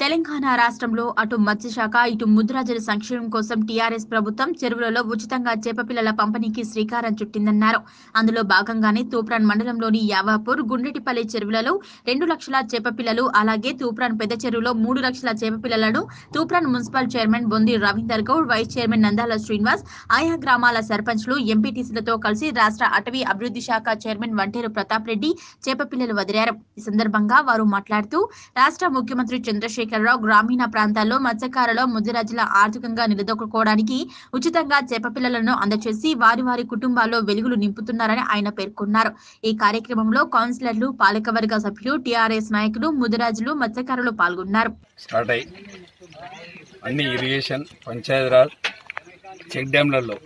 తెలంగాణ రాష్ట్రంలో అటు మత్స్యశాఖ ఇటు ముద్రాజల సంక్షేమం కోసం టీఆర్ఎస్ ప్రభుత్వం చెరువులలో ఉచితంగా చేపపిల్లల పంపిణీకి శ్రీకారం చుట్టిందన్నారు అందులో భాగంగానే తూప్రాన్ మండలంలోని యావాపూర్ గుండ్రెటిపల్లి చెరువులలో రెండు లక్షల చేపపిల్లలు అలాగే తూప్రాన్ పెద్ద చెరువులో మూడు లక్షల చేపపిల్లలను Toopran municipal chairman Bondi Ravinder Goud vice chairman Nandala Srinivas ఆయా గ్రామాల సర్పంచ్లు ఎంపీటీసీలతో కలిసి రాష్ట్ర అటవీ అభివృద్ధి శాఖ చైర్మన్ వంటేరు ప్రతాప్ రెడ్డి చేపపిల్లలు వదిలారు ఈ సందర్భంగా వారు మాట్లాడుతూ రాష్ట్ర ముఖ్యమంత్రి చంద్రశేఖరరావు గ్రామీణ ప్రాంతాల్లో మత్స్యకారుల ముద్దురాజుల ఆర్థికంగా నిలదొక్కుకోవడానికి ఉచితంగా చేపపిల్లలను అందజేసి వారి వారి కుటుంబాల్లో వెలుగులు నింపుతున్నారని ఆయన పేర్కొన్నారు ఈ కార్యక్రమంలో కౌన్సిలర్లు పాలకవర్గ సభ్యులు టీఆర్ఎస్ నాయకులు ముదిరాజులు మత్స్యకారులు పాల్గొన్నారు స్టార్ట్ అయ్యి అన్ని ఇరిగేషన్ పంచాయతీరాజ్ చెక్ డ్యాంలలో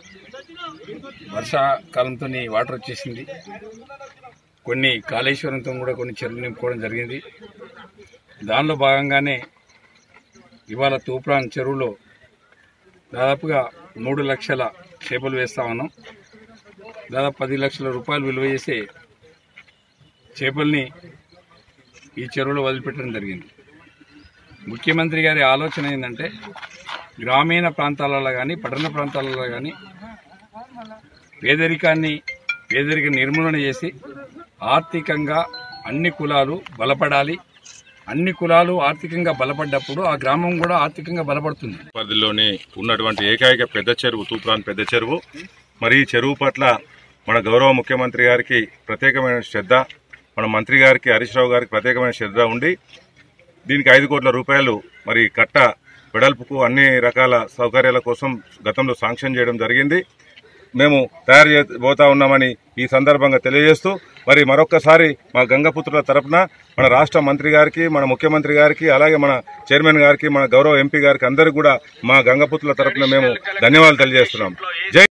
వర్షాకాలంతో వాటర్ వచ్చేసింది కొన్ని కాళేశ్వరంతో కూడా కొన్ని చెరువులు నింపుకోవడం జరిగింది దానిలో భాగంగానే ఇవాళ తూప్రాన్ చెరువులో దాదాపుగా మూడు లక్షల చేపలు వేస్తా ఉన్నాం దాదాపు పది లక్షల రూపాయలు విలువ చేసే చేపల్ని ఈ చెరువులో వదిలిపెట్టడం జరిగింది ముఖ్యమంత్రి గారి ఆలోచన ఏంటంటే గ్రామీణ ప్రాంతాలలో కానీ పట్టణ ప్రాంతాలలో కానీ పేదరికాన్ని పేదరిక నిర్మూలన చేసి ఆర్థికంగా అన్ని కులాలు బలపడాలి అన్ని కులాలు ఆర్థికంగా బలపడ్డప్పుడు ఆ గ్రామం కూడా ఆర్థికంగా బలపడుతుంది పరిధిలోని ఉన్నటువంటి ఏకైక పెద్ద చెరువు తూప్రాన్ పెద్ద చెరువు మరి ఈ చెరువు పట్ల మన గౌరవ ముఖ్యమంత్రి గారికి ప్రత్యేకమైన శ్రద్ధ మన మంత్రి గారికి హరీష్ రావు గారికి ప్రత్యేకమైన శ్రద్ధ ఉండి దీనికి ఐదు కోట్ల రూపాయలు మరి కట్ట వెడల్పుకు అన్ని రకాల సౌకర్యాల కోసం గతంలో శాంక్షన్ చేయడం జరిగింది మేము తయారు చేయబోతా ఉన్నామని ఈ సందర్భంగా తెలియజేస్తూ మరి మరొక్కసారి మా గంగపుత్రుల తరపున మన రాష్ట్ర మంత్రి గారికి మన ముఖ్యమంత్రి గారికి అలాగే మన చైర్మన్ గారికి మన గౌరవ ఎంపీ గారికి అందరికీ కూడా మా గంగపుత్రుల తరపున మేము ధన్యవాదాలు తెలియజేస్తున్నాం జై